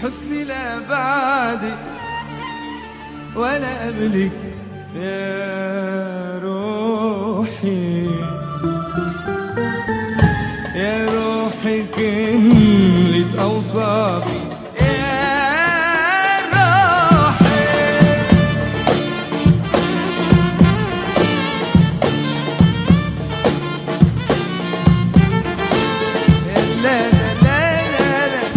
بالحسن لا بعدك ولا قبلك يا روحي يا روحي كملت أوصافي يا روحي لا لا لا لا لا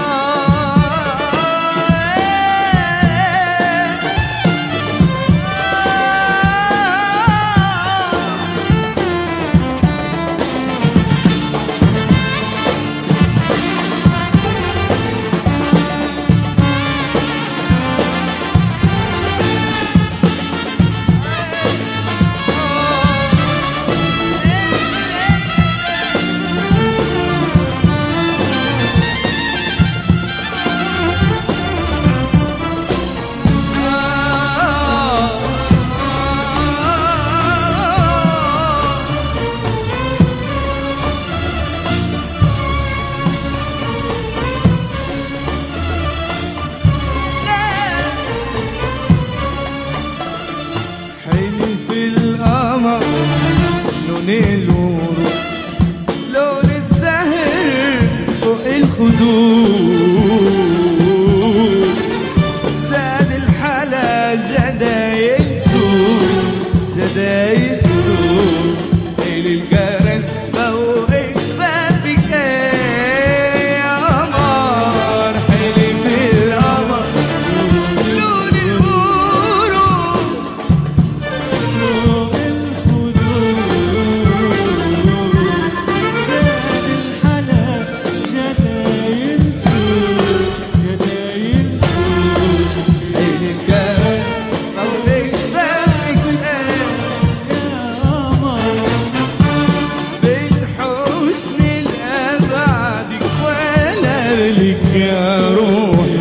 حلف القمر لون الورود لون الزهر فوق الخدود زاد الحلا جدايل سود جدايل سود ليل الجرس فوق شبابك ايه يا قمر حلف القمر لون الورود فوق الخدود زاد الحلا جدايل سود جدايل سود عينك موليش فاكك يا قمر بين حسن الأبعدك ولا لك يا روحي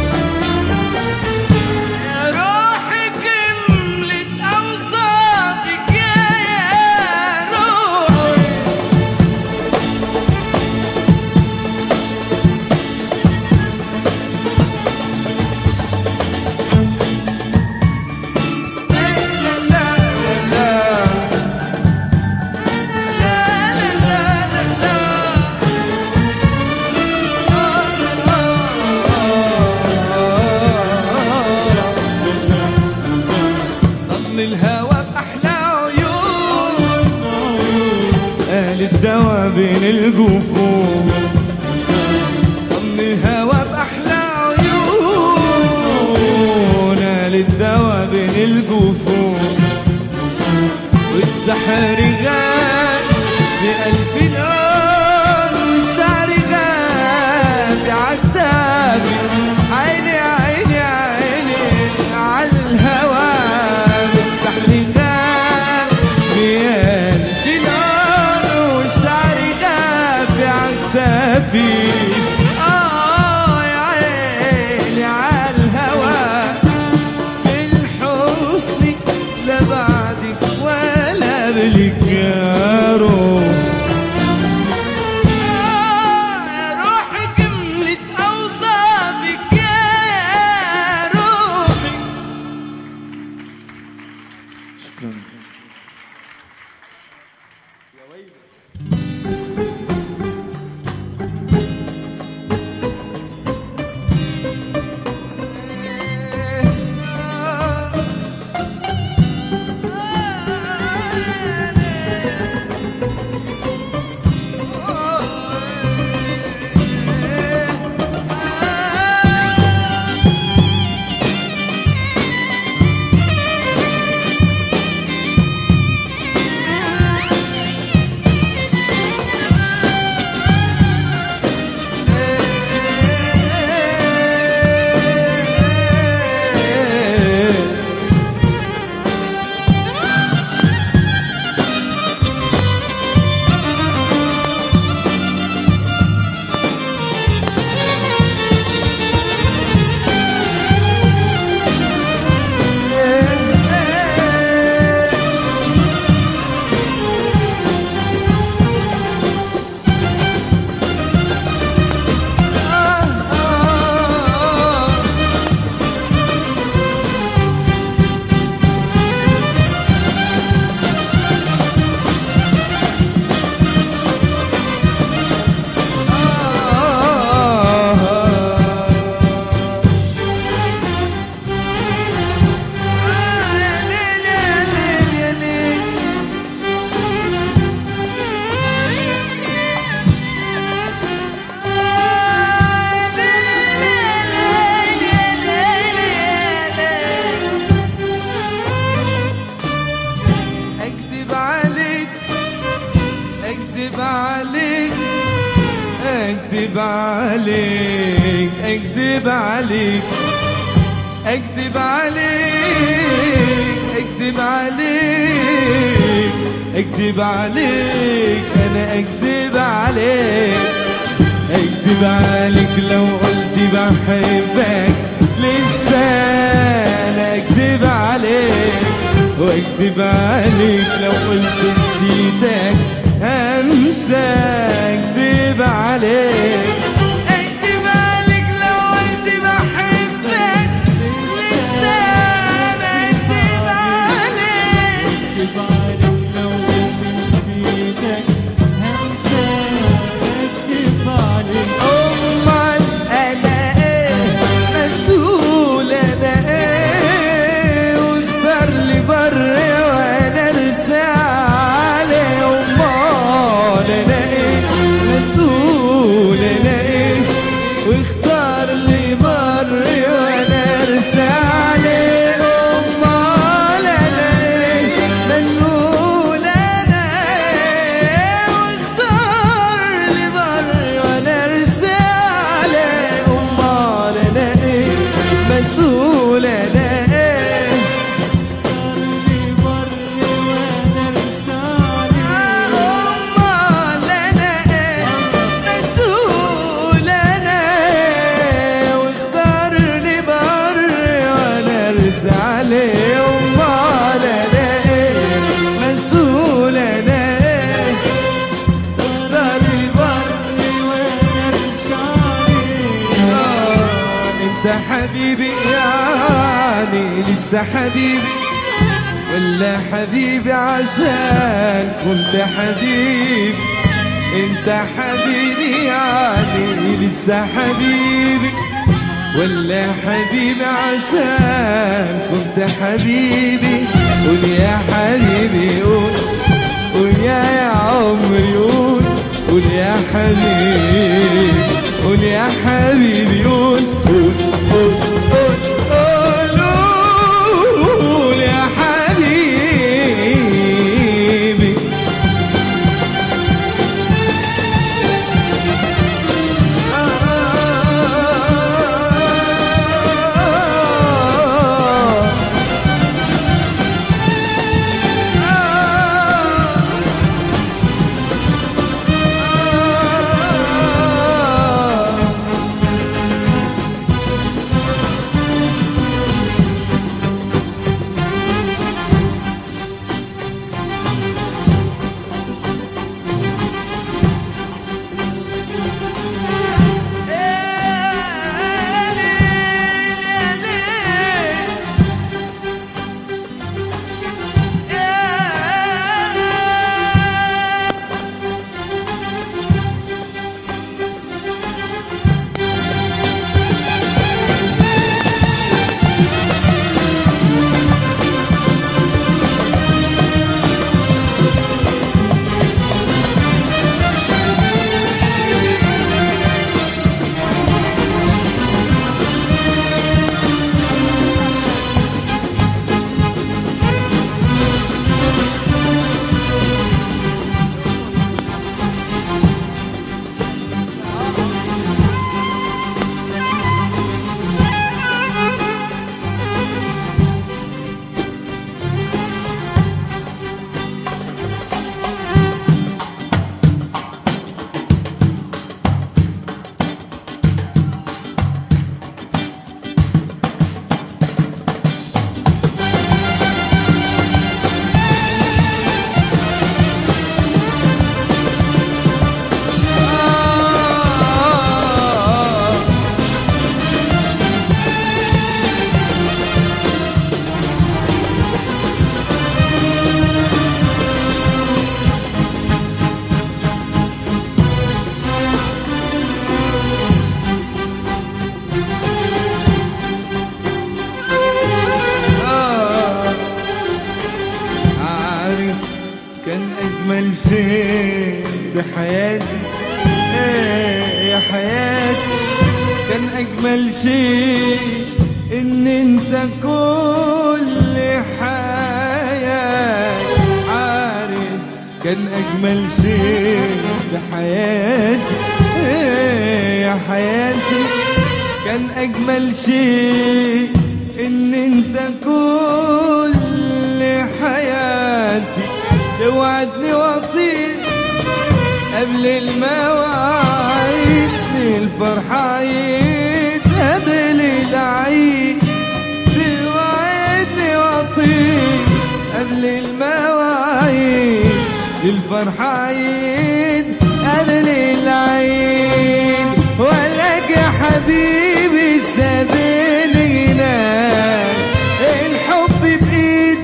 يا روحي كملت أوصافك يا يا روحي لا لا لا لا لا لا ضل الهوى بأحلى عيون قال الدوا بين الجفون ضل الهوى بأحلى عيون قال الدوا بين الجفون والسحر غاب بألف لون والشعر غاب بعتابي عيني عيني عيني عالهوى والسحر غاب بألف لون والشعر غاب بعتابي آه يا عيني عالهوى في الحسن لا بعدك ولا قبلك يا عليك اكذب عليك اكذب عليك اكذب عليك اكذب عليك انا اكذب عليك اكذب عليك لو قلت بحبك لسه انا اكذب عليك واكذب عليك لو قلت نسيتك امسى اكذب عليك اكذب عليك لو قلت بحبك لسه انا اكذب عليك اكذب عليك لو قلت نسيتك همسة اكذب عليك امال انا ايه مسؤول انا ايه واختار لي بر وانا ارسى عليه امال انا ايه مسؤول انا ايه واختار لي بر وانا ارسى عليه امال انا ايه مسؤول انا ايه واختار لي بر وانا ارسى عليه امال انا ايه مسؤول انا ايه قلبي بر وانا رسالي امال انا ايه مسؤول انا ايه واختار لي بر وانا ارسى عليه امال انا ايه مسؤول انا ايه واختار لي بر وانا رسالي انت حبيبي يعني لسه حبيبي ولا حبيبي عشان كنت حبيبي انت حبيبي يعني لسه حبيبي ولا حبيبي عشان كنت حبيبي قول يا حبيبي قول قول يا يا عمري قول قول يا حبيبي قول يا حبيبي قول قول قول قول قول قول يا حبيبي أجمل شيء بحياتي إيه يا حياتي كان أجمل شيء إن أنت كل حياتي عارف كان أجمل شيء بحياتي يا حياتي كان أجمل شيء إن أنت كل حياتي توعدني وطير قبل المواعيد الفرحة عيد قبل العيد توعدني وطير قبل المواعيد الفرحة عيد قبل العيد ولك يا حبيبي سابني هناك الحب بإيد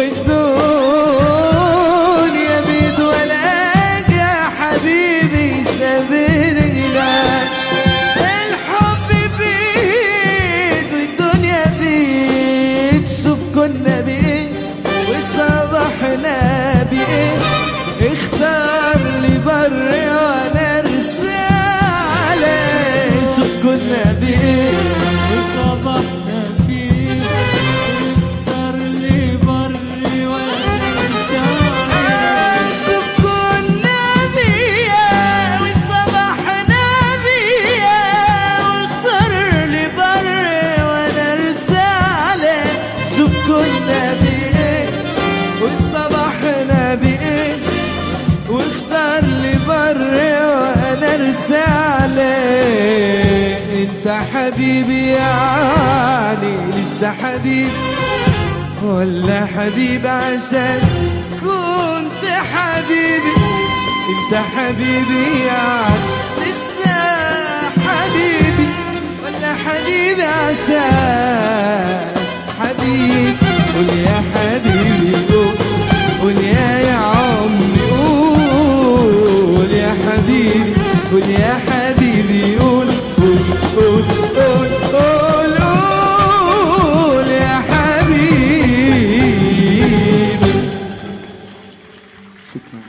والدنيا بيد ولك يا حبيبي سابني هناك الحب بإيد والدنيا بإيد شوف كنا بإيه وصبحنا بإيه اختار لي بر وانا ارسى عليه شوف كنا بإيه وصبحنا فيه اختار لي بري وانا شوف كنا بيا وصبحنا بيا واختار لي بر وانا ارسى عليه شوف كنا بإيه وصبحنا بإيه واختار لي بر وانا ارسى عليه انت حبيبي يعني لسه حبيبي ولا حبيب عشان كنت حبيبي انت حبيبي يعني لسه حبيبي ولا حبيبي عشان حبيبي قول يا حبيبي قول قول يا يا عمري قول يا حبيبي قول يا حبيبي قول قول قول قول قول قول يا حبيبي شكرا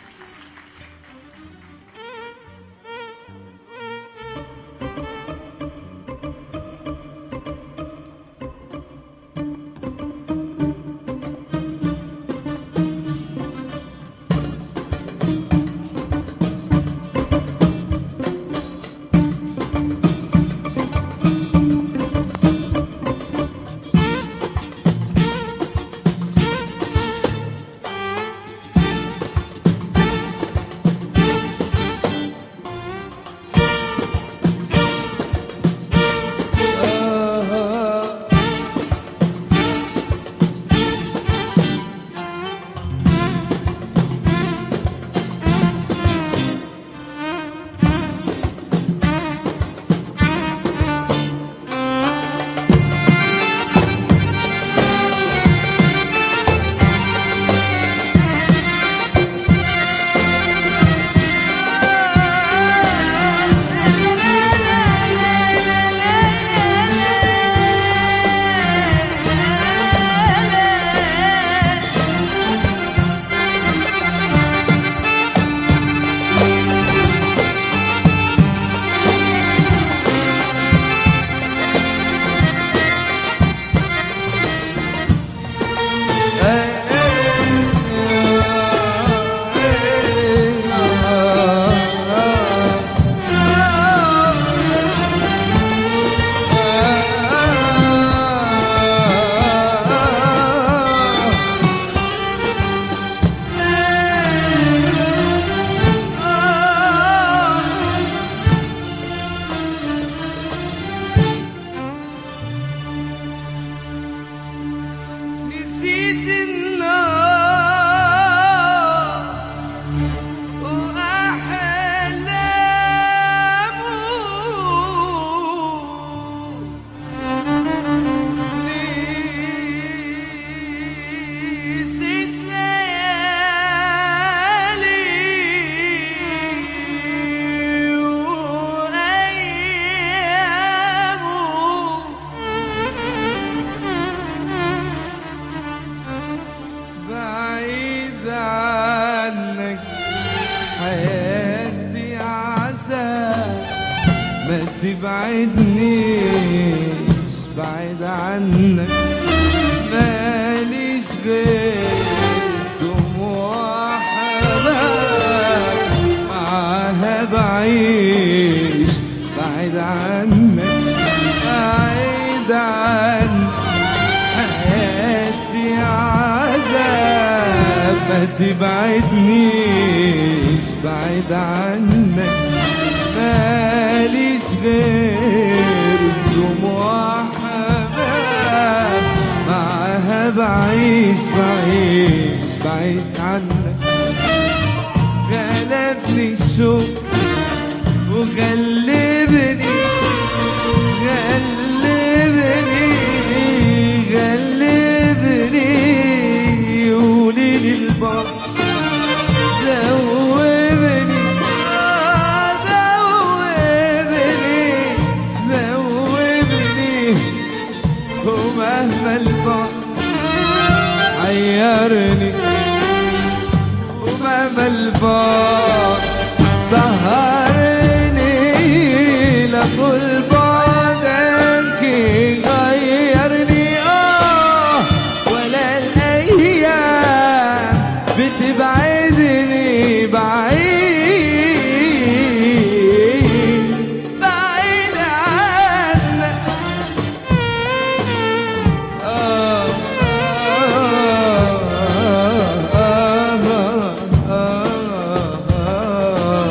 نسيت النار وأحلامه نسيت ليالي وأيامه بعيد عنك حياتي عذاب ما تبعدنيش بعيد عنك ماليش غير دموع حباب معاها بعيد بعيش بعيد عنك بعيد عنك حياتي عذاب ما تبعدنيش بعيد عنك ماليش غير دموع حباب معاها بعيش بعيش بعيش عنك غلبني الشوق وغلبني غلبني غلبني قولي لي البر ذوبني آه، ذوبني ذوبني ومهما البر عيرني ومهما البار سهرني لطول بعدك غيرني اه ولا الايام بتبعدني بعيد بعيد عنك آه آه آه آه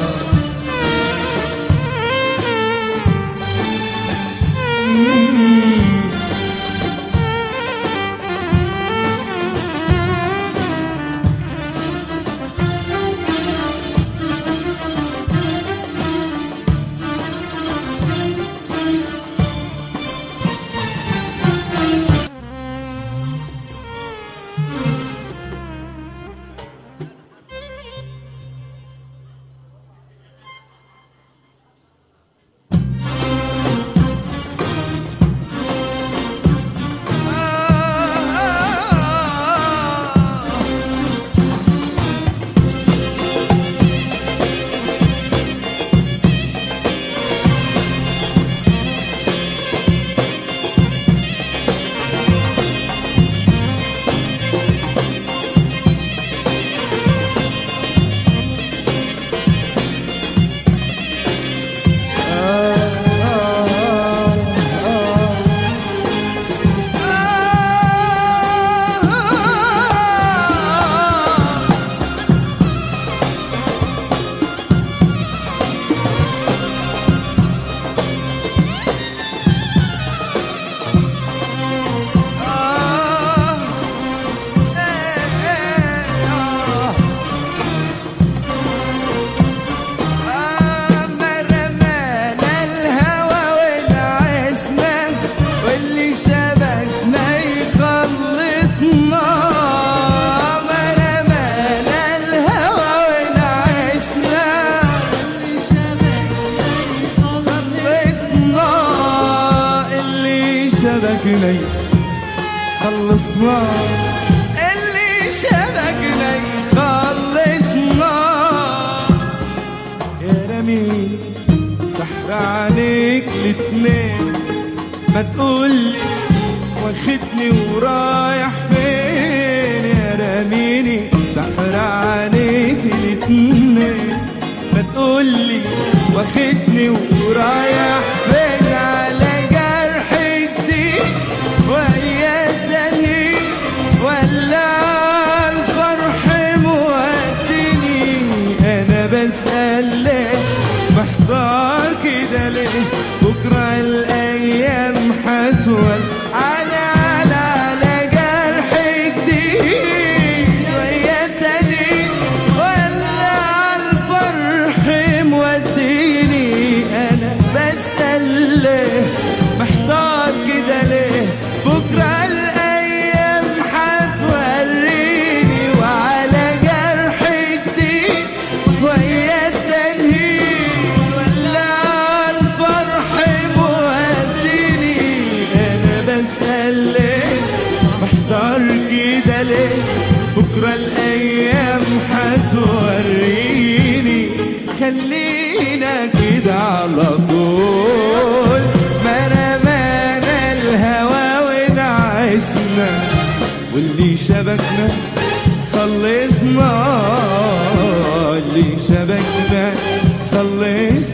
أما رمانا الهوى ونعسنا واللي شبكنا يخلصنا أما رمانا الهوى ونعسنا واللي شبكنا يخلصنا اللي شبكنا يخلصنا اللي شبكنا يخلصنا يا رميل سحر عليك الاتنين ما تقولي واخدني ورايح فين يا رميني سحر عليك الاتنين ما تقولي واخدني ورايح فين على جرح جديد ويا التاني ولا الفرح مودني انا بسأل ليه محتار كده ليه بكرة الايام حتول على على على جرح جديد ويا التاني ولا الفرح موديني انا بسأل ليه محتار كده ليه بكرة الايام حتوريني وعلى جرح جديد ويا التنهيد ولا الفرح موديني انا بسأل ليه محتار كده ليه بكرة الايام حتوريني خلينا كده على طول ما رمانا الهوى ونعسنا واللي شبكنا خلصنا اللي شبكنا خلصنا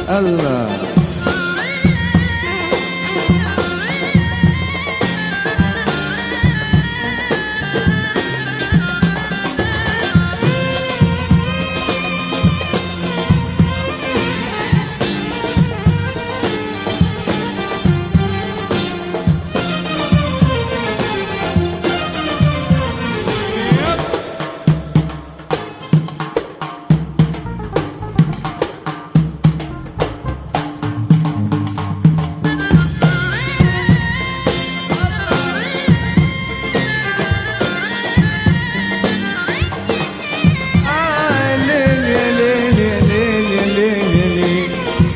الله آه، ليل يا ليل يا ليل يا ليل يا ليل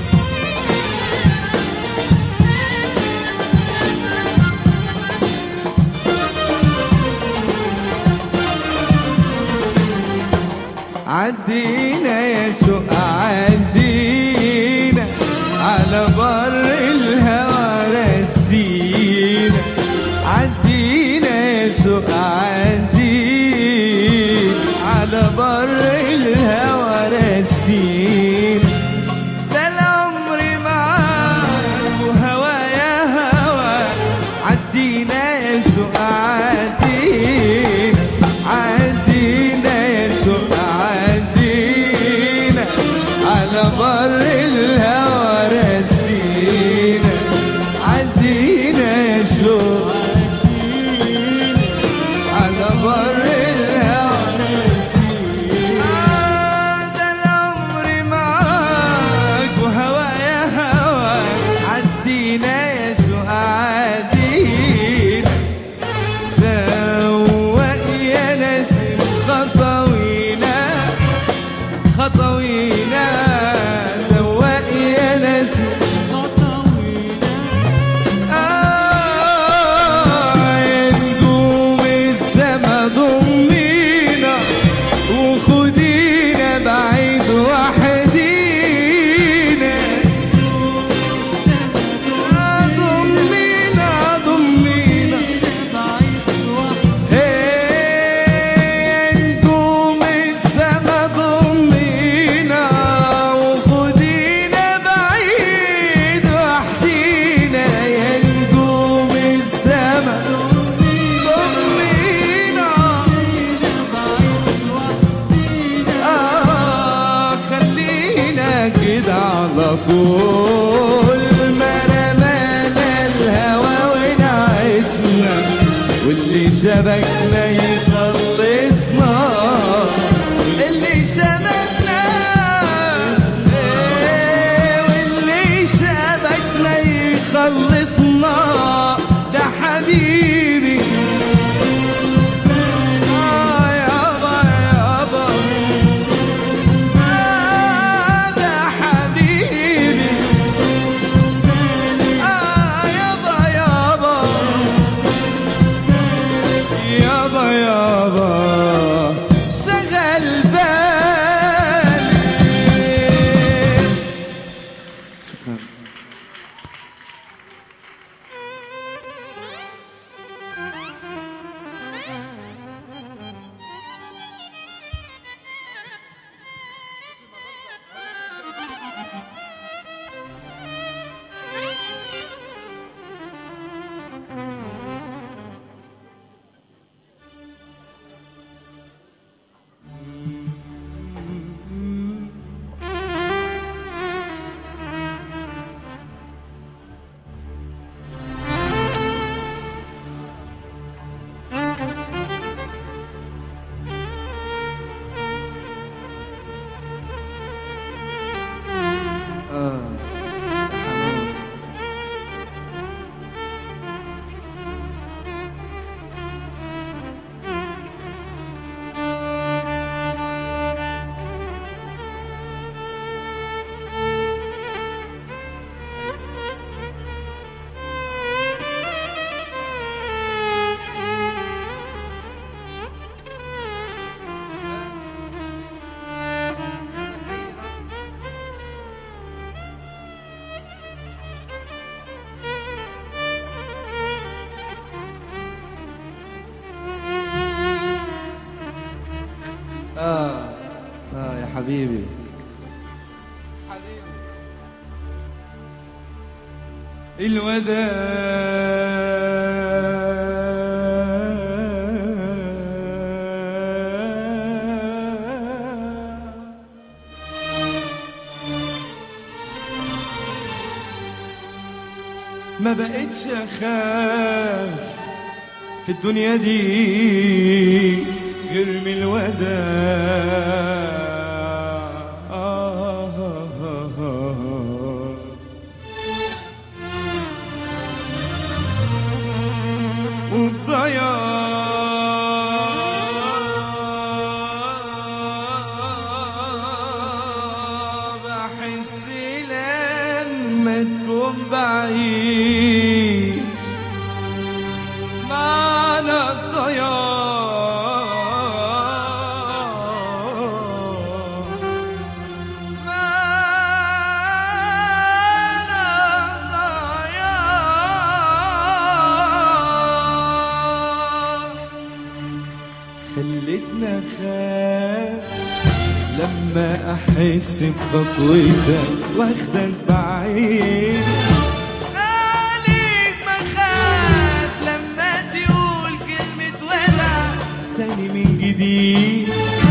عدينا يا سوق عدينا على بر الهوى رسينا عدينا يا سوق عدينا على بر الهوى رسينا ده العمر معاك وهوى يا هوى عدينا يا سوق عدينا عدينا يا سوق عدينا على بر الهوى رسينا عدينا يا سوق على بر الهوى هذا العمر معاك وهوى يا هوى عدينا يا سعادينا سوق يا نسيم خطوينا خطوينا سوق يا نسيم خطوينا آه يا نجوم السما ضمينا وخدينا بعيد وحدينا آه ضمينا ضمينا بعيد هي نجوم السما ضمينا وخدينا بعيد وحدينا يا نجوم السما ضمينا آه خلينا كده على طول ما رمانا الهوى ونعسنا واللي شبكنا يخلصنا اللي شبكنا إيه، واللي شبكنا يخلصنا ده حبيبي آه يابا يابا هذا حبيبي آه يابا يابا يابا يابا شغل بالي شكرا آه حمام آه آه يا حبيبي الوداع ما بقتش اخاف في الدنيا دي غير من الوداع والضياع بحس لما تكون بعيد معنى الضياع معنى الضياع خلتنا خاف لما احس بخطوتك واخدك بعيد عليك بخاف لما تقول كلمة وداع تاني من جديد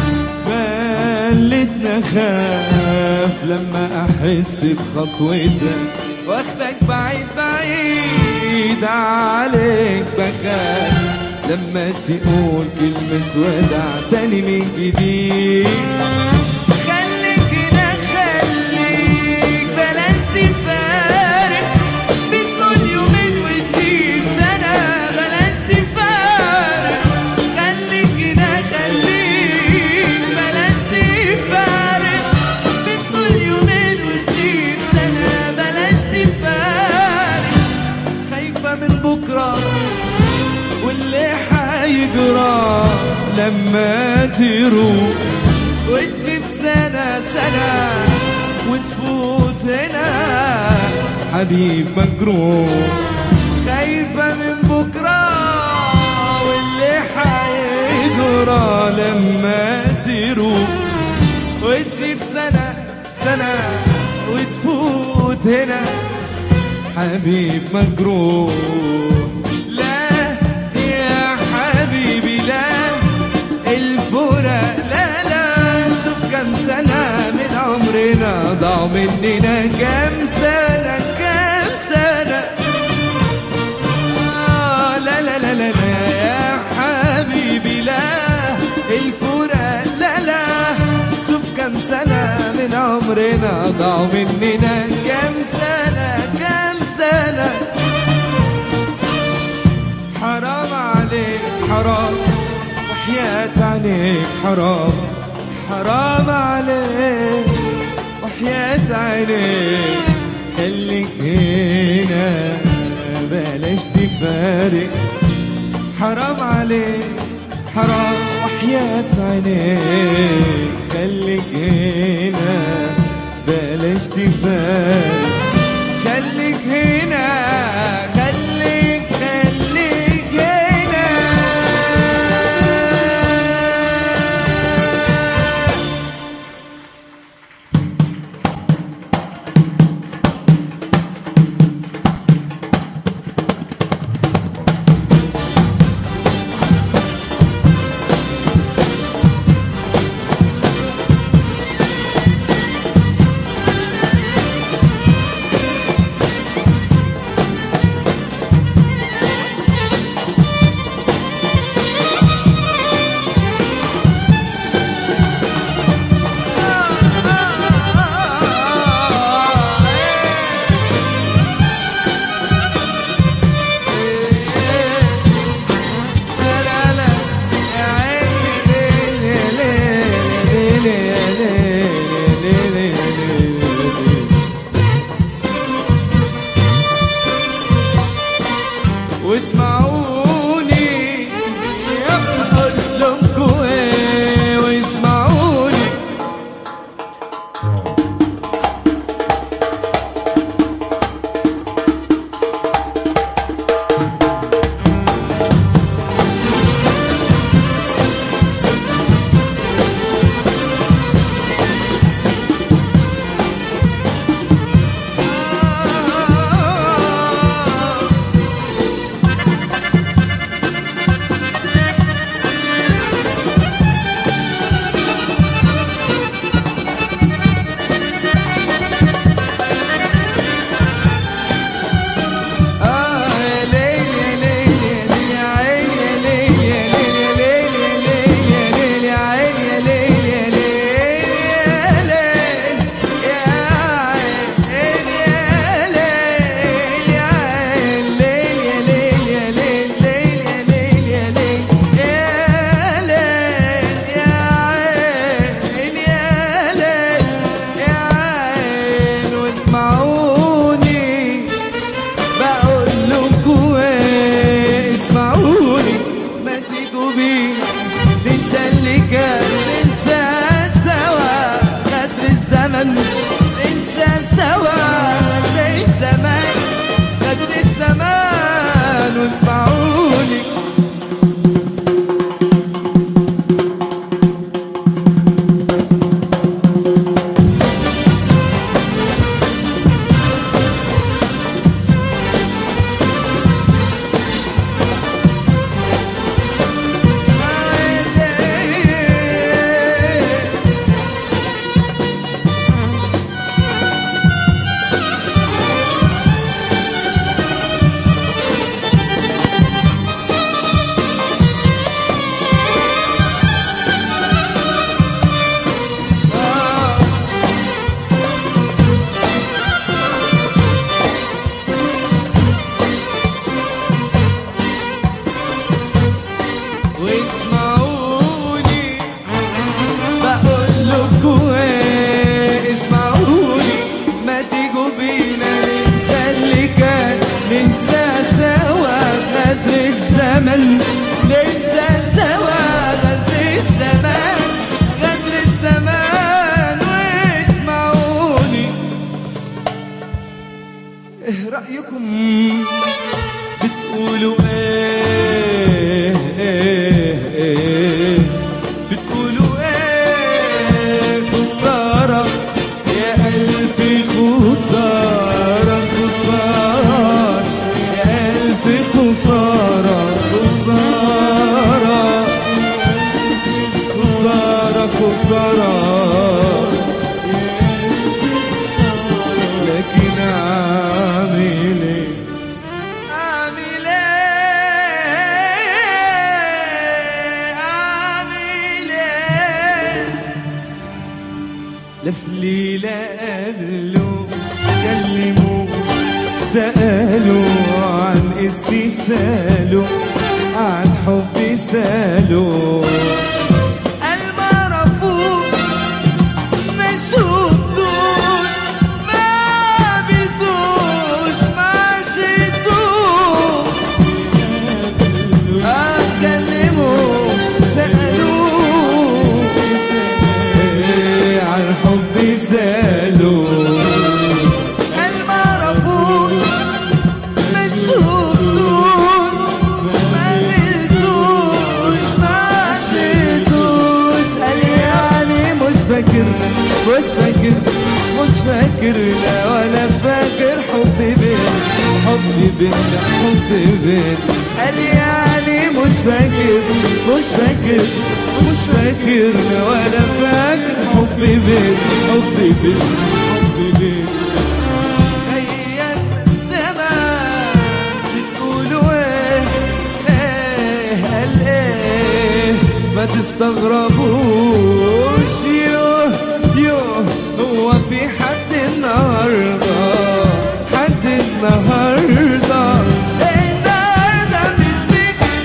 خلتنا خاف لما احس بخطوتك واخدك بعيد بعيد عليك بخاف لما تقول كلمة وداع تاني من جديد خليك هنا خليك بلاش تفارق بتقول يومين وتجيب سنة بلاش تفارق خليك هنا خليك بلاش تفارق بتقول يومين وتجيب سنة بلاش تفارق خايفة من بكرة واللي حيجرى لما تروح وتجيب سنة سنة وتفوت هنا حبيب مجروح خايفة من بكرة واللي حيجرى لما تروح وتجيب سنة سنة وتفوت هنا حبيب مجروح لا يا حبيبي لا الفرق لا لا شوف كم سنة من عمرنا ضاعوا مننا كم سنة كم سنة آه لا لا لا لا لا يا حبيبي لا الفرق لا لا شوف كم سنة من عمرنا ضاعوا مننا كم سنة كم سنة حرام عليك حرام وحياة عينيك حرام حرام عليك وحياة عينيك خليك هنا بلاش تفارق حرام عليك حرام وحياة عينيك خليك هنا بلاش تفارق خليك هنا خليك خليك هنا ايه رأيكم بتقولوا ايه ايه ايه بتقولوا ايه خسارة يا قلبي خسارة خسارة يا قلبي خسارة خسارة خسارة خسارة لكن اعمل ايه اعمل ايه اعمل ايه لف ليلة قبله كلموا سألوا عن اسمي سألوا عن حبي سألوا قال ما عرفوش ما شفتوش ما قابلتوش ما عشتوش أكلموا سألوا إيه عن حبي سألوا قال ما عرفوش ما شفتوش ما قابلتوش ما عشتوش قال يعني مش فاكر مش فاكر مش فاكر لا ولا فاكر حبي بين حبي بين حبي بين قال يعني مش فاكر مش فاكر مش فاكر لا ولا فاكر حبي بين حبي بين حبي بين أيام زمان بتقولوا ايه ايه قال ايه ما تستغربوش يوه يوه هو في حد النهارده حد النهارده النهارده بتفتكر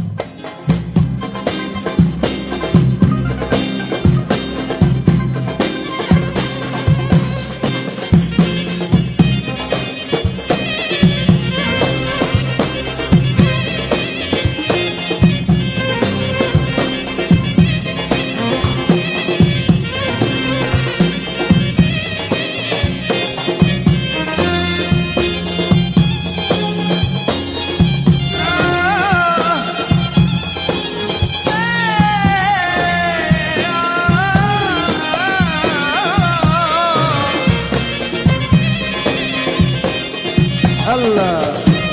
الله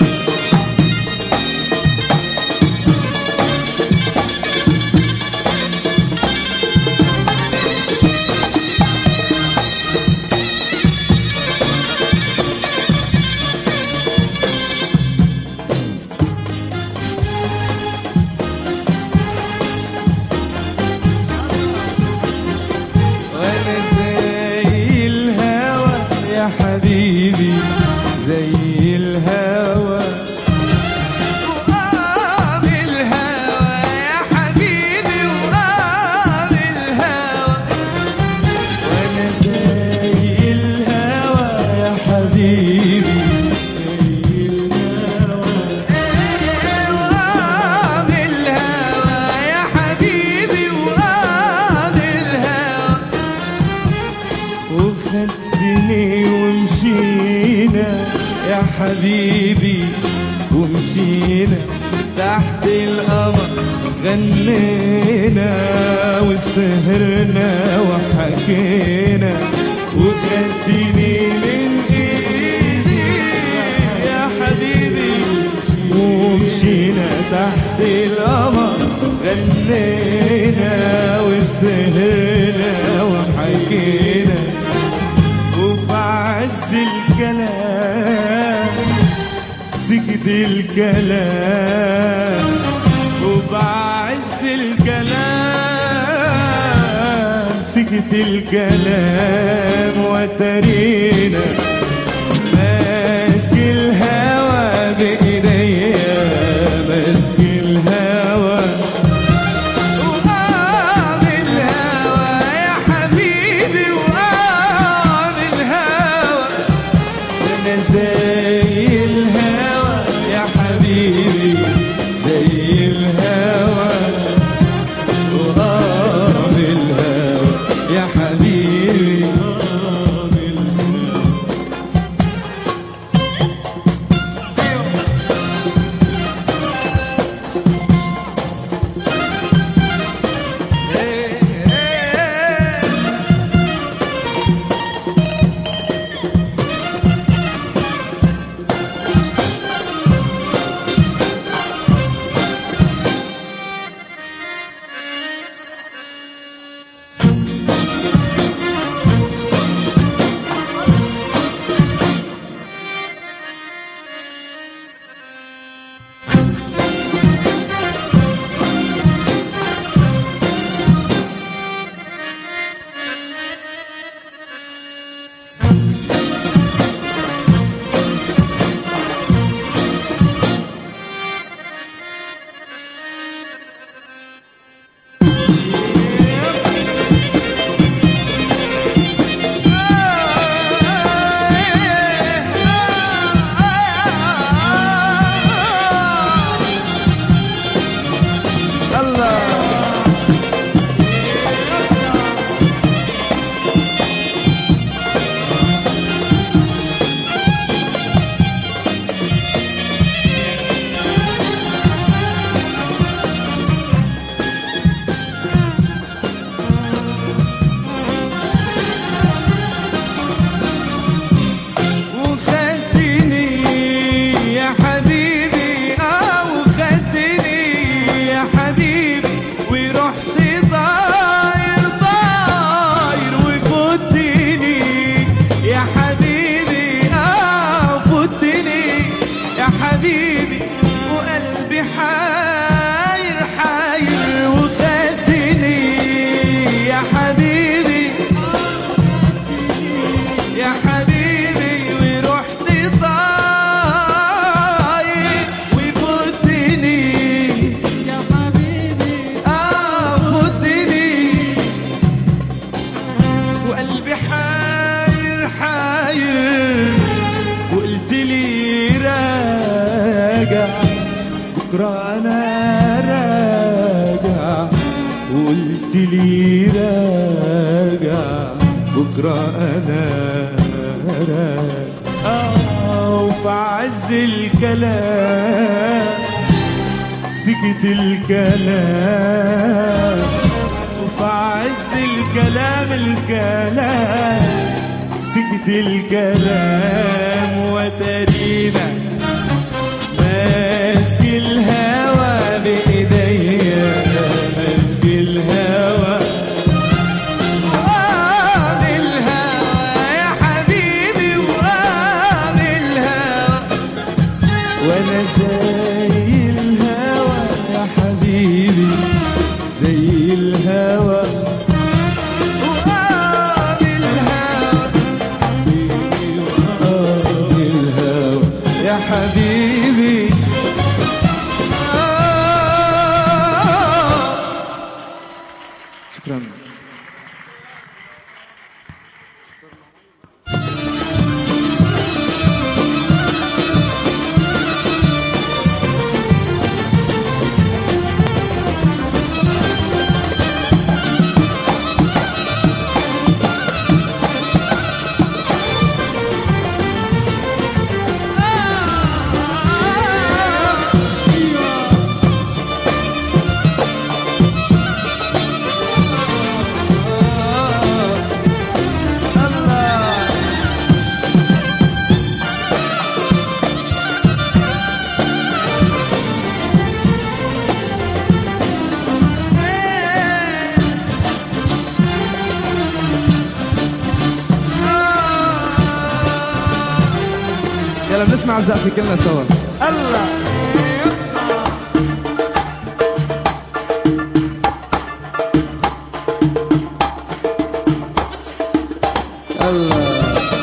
وانا زي الهوى يا حبيبي زي الهوى وقام الهوى يا حبيبي وقام الهوى وانا زي الهوى يا حبيبي زي الهوى وقام الهوى يا حبيبي وقام الهوى وخدتني ومشينا يا حبيبي ومشينا تحت القمر غنينا وسهرنا وحكينا وخدتني من ايدي يا حبيبي ومشينا تحت القمر غنينا وسهرنا وحكينا وفي عز الكلام سكت الكلام وبعز الكلام سكت الكلام وترينا ماسك الهوى بإيديا ماسك الهوى وقام الهوى يا حبيبي وقام الهوى انا زي الهوى يا حبيبي زي الهوى وقام الهوى يا حبيبي يا حبيبي ورحت طاير وفوتني يا حبيبي آه فوتني وقلبي حاير حاير وقلت لي راجع بكرة أنا راجع وقلت لي راجع بكرة أنا راجع آه وفي عز الكلام سكت الكلام وفي عز الكلام الكلام سكت الكلام وترينا ماسك الهوى بايديا ماسك الهوى وقام الهوى يا حبيبي وقام الهوى وانا زي الهوى يا حبيبي زي الهوى وقام الهوى وقام الهوى يا حبيبي آه. شكرا يلا بنسمع الزقفة كلنا سوا الله الله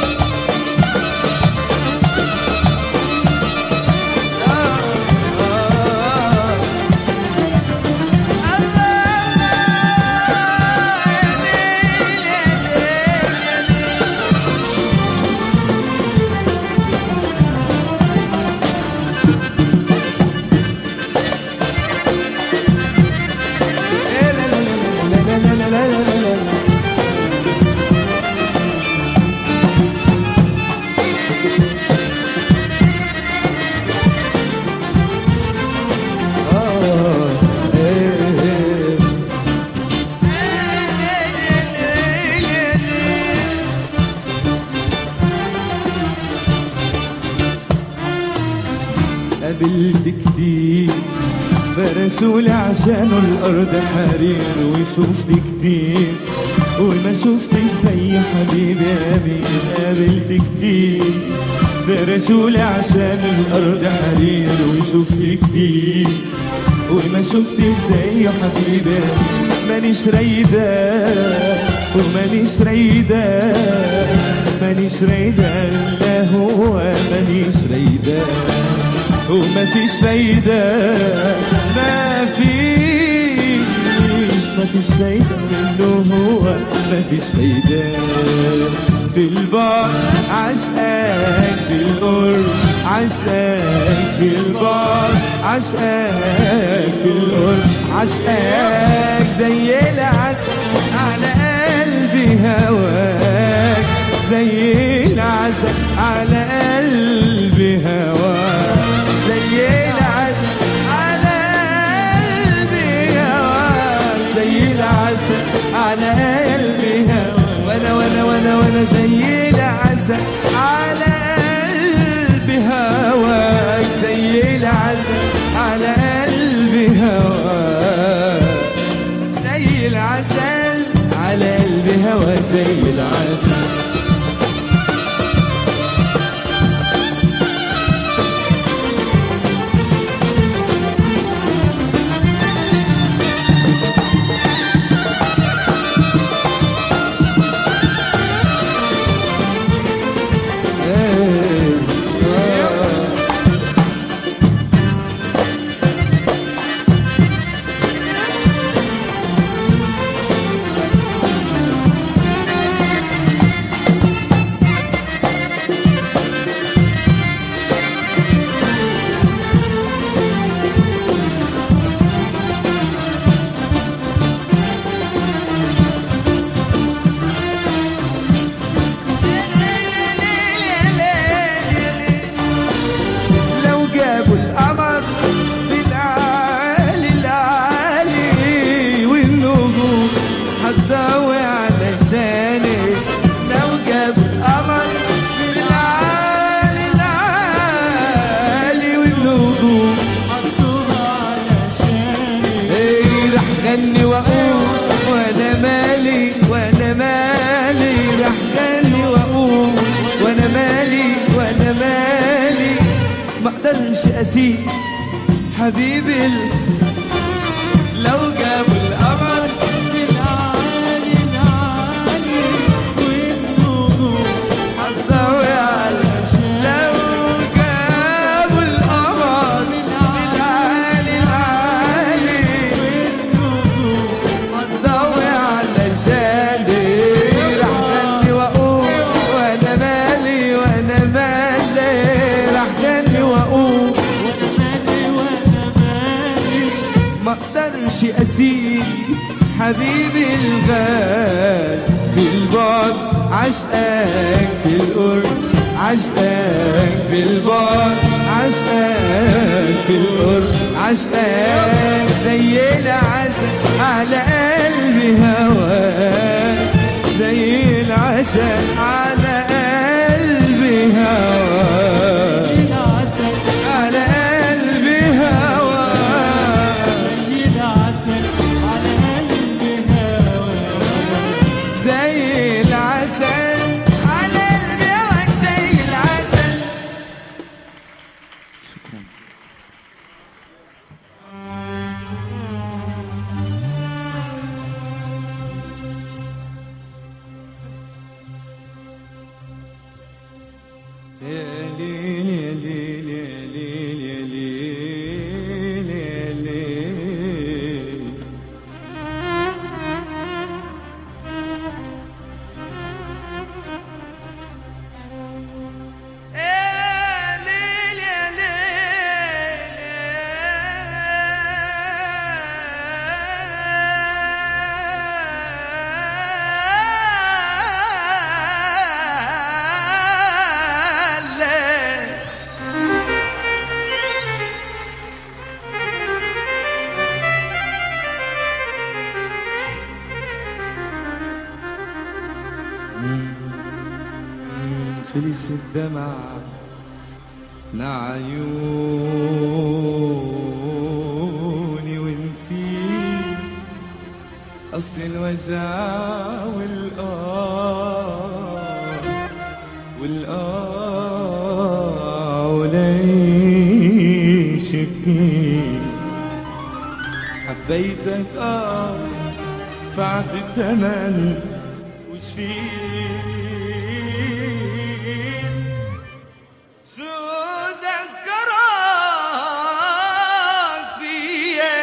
قابلت كتير برسول عشانه الأرض حرير وشفت كتير وما شفتش زي حبيبي أمين قابلت كتير برسول عشان الأرض حرير وشفت كتير وما شفتش زي حبيبي مانيش رايدة ومانيش رايدة مانيش رايدة لا هو مانيش رايدة وما فيش فايدة ما فيش ما فيش فايدة منه هو ما فيش فايدة في البعد عشقك في القرب عشقك في البعد عشقك في القرب عشقك زي العسل على قلبي هواك زي العسل على قلبي هواك زي العسل على قلبي هواك زي العسل على قلبي هواك وانا وانا وانا وانا زي العسل على قلبي هواك زي العسل على قلبي هواك زي العسل على قلبي هواك زي العسل اقدرش اسيب حبيبي ال- لو جابوا القمر العالي العالي والنجوم هتضوي على لو جابوا القمر العالي العالي والنجوم هتضوي على شالي راح غني واقول وانا مالي وانا مالي راح غني واقول وانا مالي وانا مالي ما اقدرش اسيب حبيبي الغالي في البعد عشقك في القرب عشقك في البعد عشقك في القرب عشقك زي العسل على قلبي هواك زي العسل على قلبي هواك العسل على قلبي هواك زي العسل على قلبي هواك زي العسل على قلبي هواك زي العسل يا ليل يا ليل يا ليل يا ليل يا ليل يا ليل يا ليل خلص الدمع من عيوني ونسيت أصل الوجع والآه والآه وليش فيك حبيتك آه دفعت الثمن وش فيك شو ذكرك فيا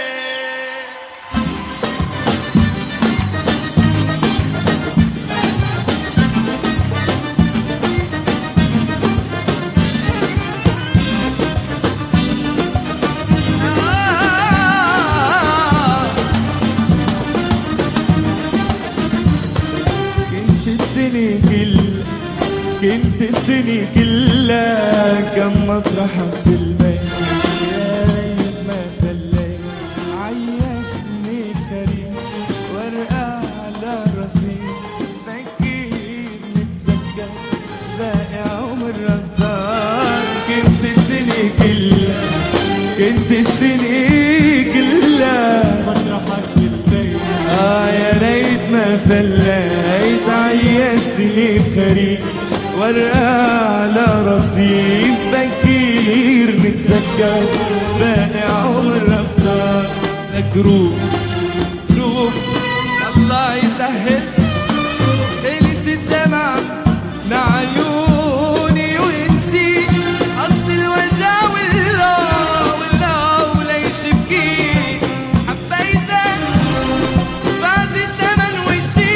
كنت الدنيا كلها كنت السنة كلها كم مطرحك بالبيت يا ريت ما خليت عيشني الخريف ورقة على رصيف فكير نتذكر باقي عمر رمضان كنت الدنيا كلها كنت السنة كلها مطرحك بالبيت آه يا ريت ما فليت عيشتني بخريف ورقة على رصيف بكير نتذكر باقي عمر رمضان لك روح روح الله يسهل خلص الدمع من عيوني ونسيت اصل الوجع والله والله وليش بكيت حبيتك بعد الثمن وجديد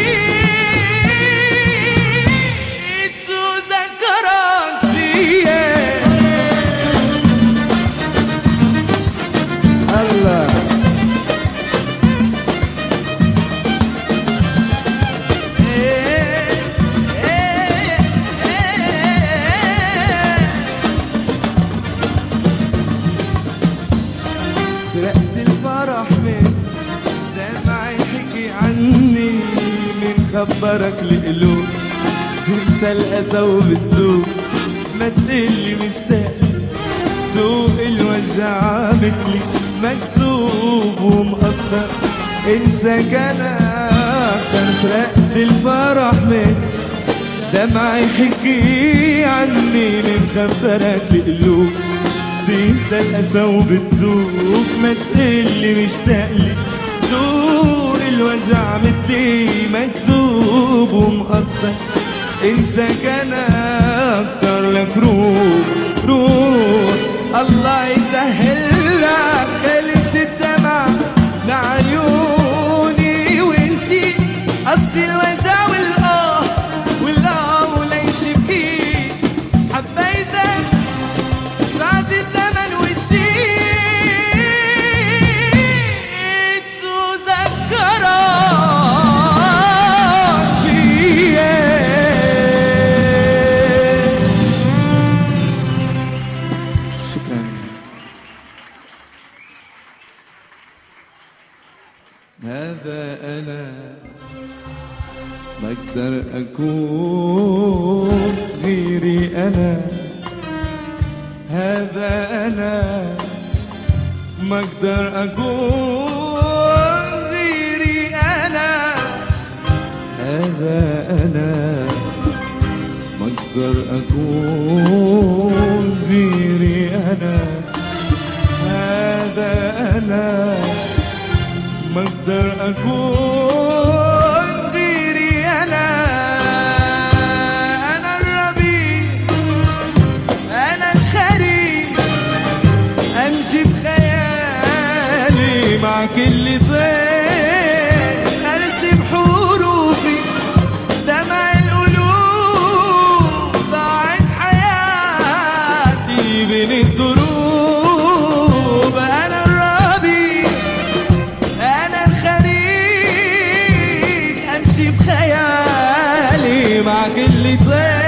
شو ذكرك فيا الله سرقت الفرح من دمعي حكي عني من خبرك القلوب انسى الاسى وبتدوب ما تقلي مشتاق ذوق الوجع مثلي مكتوب ومقطع انسى كلام كان سرقت الفرح من دمعي حكي عني من خبرك القلوب بتنسى الأسى وبتدوب ما تقلي مشتاق لي دور الوجع مثلي مكذوب ومقطع انسى كان اكتر لك روح روح الله يسهل لك خلص الدمع لعيوني ونسيت قصدي الوجع والآه والآه وليش بكيت حبيتك بعد الثمن والشيك شو ذكرك فيك شكرا هذا أنا ما أقدر أكون غيري أنا هذا أنا ما أقدر أكون غيري أنا هذا أنا ما أقدر أكون غيري أنا هذا أنا ما أقدر أكون غيري أنا أنا الربيع أنا الخريف أمشي بخيالي مع كل ضيف أرسم حروفي دمع القلوب ضاعت حياتي بين الدروب أنا الربيع أنا الخريف أمشي بخيالي مع كل ضيف